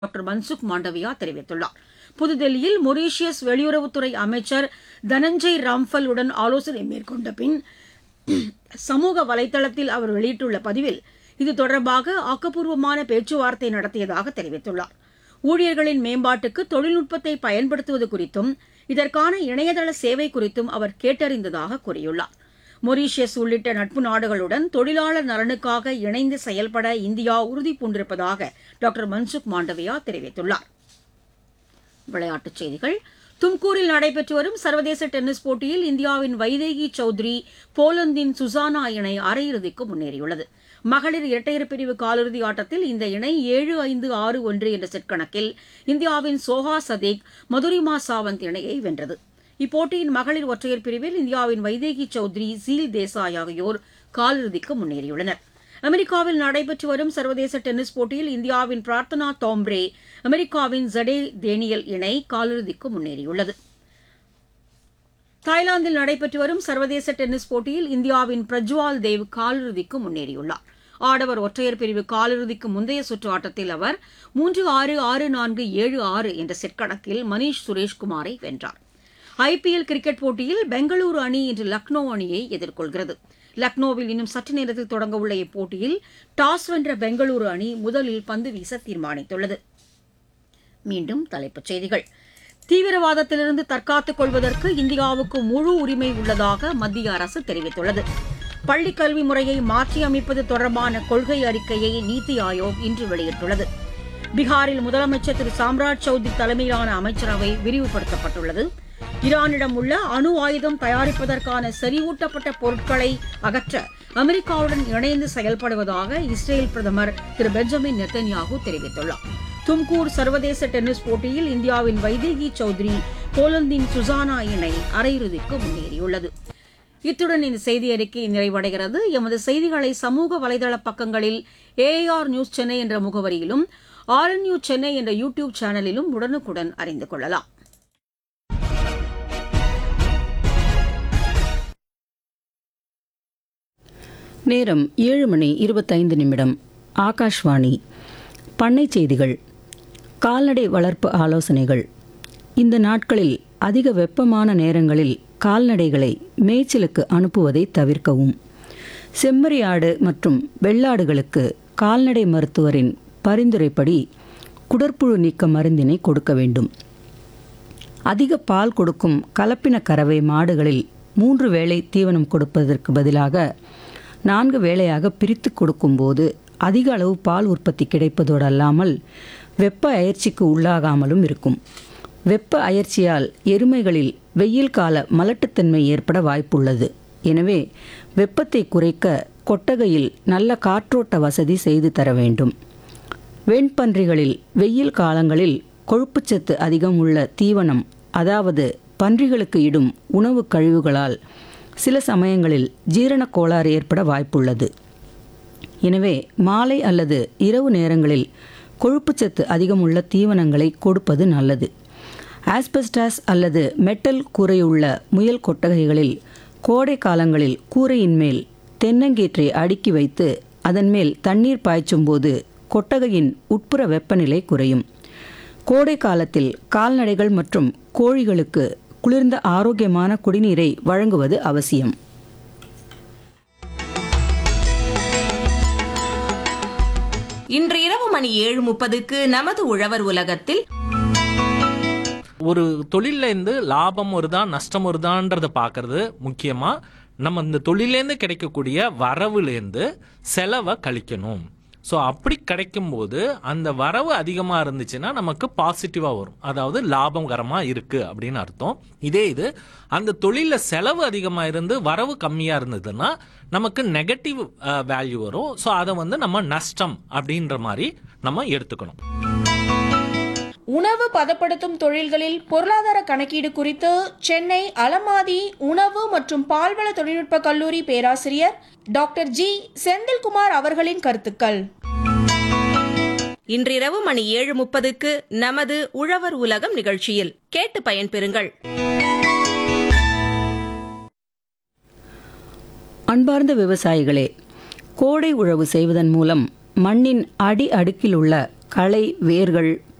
doctor Mansukh Mandaviya தெரிவித்துள்ளார் புதுதில்லியில் Mauritius வெளியுறவுத்துறை அமைச்சர் தனஞ்சய் ராம்ஃபல் உடன் ஆலோசனை மேற்கொண்ட பின் சமூக வலைதளத்தில் அவர் வெளியிட்டுள்ள பதிவில் இது தொடர்பாக ஆக்கப்பூர்வமான பேச்சுவார்த்தை நடத்தியதாக தெரிவித்துள்ளார் ஊழியர்களின் மேம்பாட்டுக்கு தொழில்நுட்பத்தை பயன்படுத்துவது குறித்தும் இதற்கான இணையதள சேவை குறித்தும் அவர் கேட்டறிந்ததாக கூறியுள்ளார் மொரீஷியஸ் உள்ளிட்ட நட்பு நாடுகளுடன் தொழிலாளர் நலனுக்காக இணைந்து செயல்பட இந்தியா உறுதி பூண்டிருப்பதாக டாக்டர் மன்சுக் மாண்டவியா தெரிவித்துள்ளார் விளையாட்டுச் செய்திகள் தும்கூரில் நடைபெற்று வரும் சர்வதேச டென்னிஸ் போட்டியில் இந்தியாவின் வைதேகி சௌத்ரி போலந்தின் சுசானா இணை அரையிறுதிக்கு முன்னேறியுள்ளது மகளிர் இரட்டையர் பிரிவு காலிறுதி ஆட்டத்தில் இந்த இணை ஏழு ஐந்து ஆறு ஒன்று என்ற செட் கணக்கில் இந்தியாவின் சோஹா சதீக் மதுரிமா சாவந்த் இணையை வென்றது இப்போட்டியின் மகளிர் ஒற்றையர் பிரிவில் இந்தியாவின் வைதேகி சௌத்ரி சீல் தேசாய் ஆகியோர் காலிறுதிக்கு முன்னேறியுள்ளனர் அமெரிக்காவில் நடைபெற்று வரும் சர்வதேச டென்னிஸ் போட்டியில் இந்தியாவின் பிரார்த்தனா தோம்ப்ரே அமெரிக்காவின் ஜடே தேனியல் இணை காலிறுதிக்கு முன்னேறியுள்ளது தாய்லாந்தில் நடைபெற்று வரும் சர்வதேச டென்னிஸ் போட்டியில் இந்தியாவின் பிரஜ்வால் தேவ் காலிறுதிக்கு முன்னேறியுள்ளார் ஆடவர் ஒற்றையர் பிரிவு காலிறுதிக்கு முந்தைய சுற்று ஆட்டத்தில் அவர் மூன்று ஆறு ஆறு நான்கு ஏழு ஆறு என்ற செட் கணக்கில் மணீஷ் சுரேஷ்குமாரை வென்றார் ஐபிஎல் கிரிக்கெட் போட்டியில் பெங்களூரு அணி இன்று லக்னோ அணியை எதிர்கொள்கிறது லக்னோவில் இன்னும் சற்று நேரத்தில் தொடங்க உள்ள இப்போட்டியில் டாஸ் வென்ற பெங்களூரு அணி முதலில் பந்து வீச தீர்மானித்துள்ளது மீண்டும் தலைப்புச் செய்திகள் தீவிரவாதத்திலிருந்து தற்காத்துக் கொள்வதற்கு இந்தியாவுக்கு முழு உரிமை உள்ளதாக மத்திய அரசு தெரிவித்துள்ளது பள்ளிக் கல்வி முறையை மாற்றியமைப்பது தொடர்பான கொள்கை அறிக்கையை நீத்தி ஆயோக் இன்று வெளியிட்டுள்ளது பீகாரில் முதலமைச்சர் திரு சாம்ராஜ் சௌத்ரி தலைமையிலான அமைச்சரவை விரிவுபடுத்தப்பட்டுள்ளது ஈரானிடம் உள்ள அணு ஆயுதம் தயாரிப்பதற்கான செறிவூட்டப்பட்ட பொருட்களை அகற்ற அமெரிக்காவுடன் இணைந்து செயல்படுவதாக இஸ்ரேல் பிரதமர் திரு பெஞ்சமின் நெத்தன்யாகு தெரிவித்துள்ளார் தும்கூர் சர்வதேச டென்னிஸ் போட்டியில் இந்தியாவின் வைதேகி சௌத்ரி போலந்தின் சுசானா இணை அரையிறுதிக்கு முன்னேறியுள்ளது இத்துடன் இந்த செய்தி அறிக்கை நிறைவடைகிறது எமது செய்திகளை சமூக வலைதள பக்கங்களில் ஏஆர் நியூஸ் சென்னை என்ற முகவரியிலும் ஆர்என் நியூஸ் சென்னை என்ற யூ டியூப் சேனலிலும் உடனுக்குடன் அறிந்து கொள்ளலாம் நேரம் ஏழு மணி இருபத்தைந்து நிமிடம் ஆகாஷ்வாணி பண்ணை செய்திகள் கால்நடை வளர்ப்பு ஆலோசனைகள் இந்த நாட்களில் அதிக வெப்பமான நேரங்களில் கால்நடைகளை மேய்ச்சலுக்கு அனுப்புவதை தவிர்க்கவும் செம்மறி ஆடு மற்றும் வெள்ளாடுகளுக்கு கால்நடை மருத்துவரின் பரிந்துரைப்படி குடற்புழு நீக்க மருந்தினை கொடுக்க வேண்டும் அதிக பால் கொடுக்கும் கலப்பின கறவை மாடுகளில் மூன்று வேளை தீவனம் கொடுப்பதற்கு பதிலாக நான்கு வேளையாக பிரித்து கொடுக்கும்போது அதிக அளவு பால் உற்பத்தி கிடைப்பதோடு அல்லாமல் வெப்ப அயற்சிக்கு உள்ளாகாமலும் இருக்கும் வெப்ப அயற்சியால் எருமைகளில் வெயில் கால மலட்டுத்தன்மை ஏற்பட வாய்ப்புள்ளது எனவே வெப்பத்தை குறைக்க கொட்டகையில் நல்ல காற்றோட்ட வசதி செய்து தர வேண்டும் வெண்பன்றிகளில் வெயில் காலங்களில் கொழுப்புச்சத்து அதிகம் உள்ள தீவனம் அதாவது பன்றிகளுக்கு இடும் உணவு கழிவுகளால் சில சமயங்களில் ஜீரண கோளாறு ஏற்பட வாய்ப்புள்ளது எனவே மாலை அல்லது இரவு நேரங்களில் கொழுப்புச்சத்து அதிகமுள்ள தீவனங்களை கொடுப்பது நல்லது ஆஸ்பெஸ்டாஸ் அல்லது மெட்டல் கூரையுள்ள முயல் கொட்டகைகளில் கோடை காலங்களில் கூரையின் மேல் தென்னங்கீற்றை அடுக்கி வைத்து அதன் மேல் தண்ணீர் பாய்ச்சும் போது கொட்டகையின் உட்புற வெப்பநிலை குறையும் கோடை காலத்தில் கால்நடைகள் மற்றும் கோழிகளுக்கு குளிர்ந்த ஆரோக்கியமான குடிநீரை வழங்குவது அவசியம் இன்று இரவு மணி ஏழு முப்பதுக்கு நமது உழவர் உலகத்தில் ஒரு தொழில்ல இருந்து லாபம் வருதா நஷ்டம் வருதான்றத பார்க்கறது முக்கியமா நம்ம இந்த தொழிலேருந்து கிடைக்கக்கூடிய வரவுலேருந்து செலவை கழிக்கணும் ஸோ அப்படி கிடைக்கும்போது அந்த வரவு அதிகமாக இருந்துச்சுன்னா நமக்கு பாசிட்டிவாக வரும் அதாவது லாபகரமாக இருக்குது அப்படின்னு அர்த்தம் இதே இது அந்த தொழிலில் செலவு அதிகமாக இருந்து வரவு கம்மியாக இருந்ததுன்னா நமக்கு நெகட்டிவ் வேல்யூ வரும் ஸோ அதை வந்து நம்ம நஷ்டம் அப்படின்ற மாதிரி நம்ம எடுத்துக்கணும் உணவு பதப்படுத்தும் தொழில்களில் பொருளாதார கணக்கீடு குறித்து சென்னை அலமாதி உணவு மற்றும் பால்வள தொழில்நுட்ப கல்லூரி பேராசிரியர் டாக்டர் ஜி செந்தில்குமார் அவர்களின் கருத்துக்கள் இன்றிரவு மணி ஏழு முப்பதுக்கு நமது உழவர் உலகம் நிகழ்ச்சியில் கேட்டு பயன்பெறுங்கள் அன்பார்ந்த விவசாயிகளே கோடை உழவு செய்வதன் மூலம் மண்ணின் அடி அடுக்கில் உள்ள களை வேர்கள்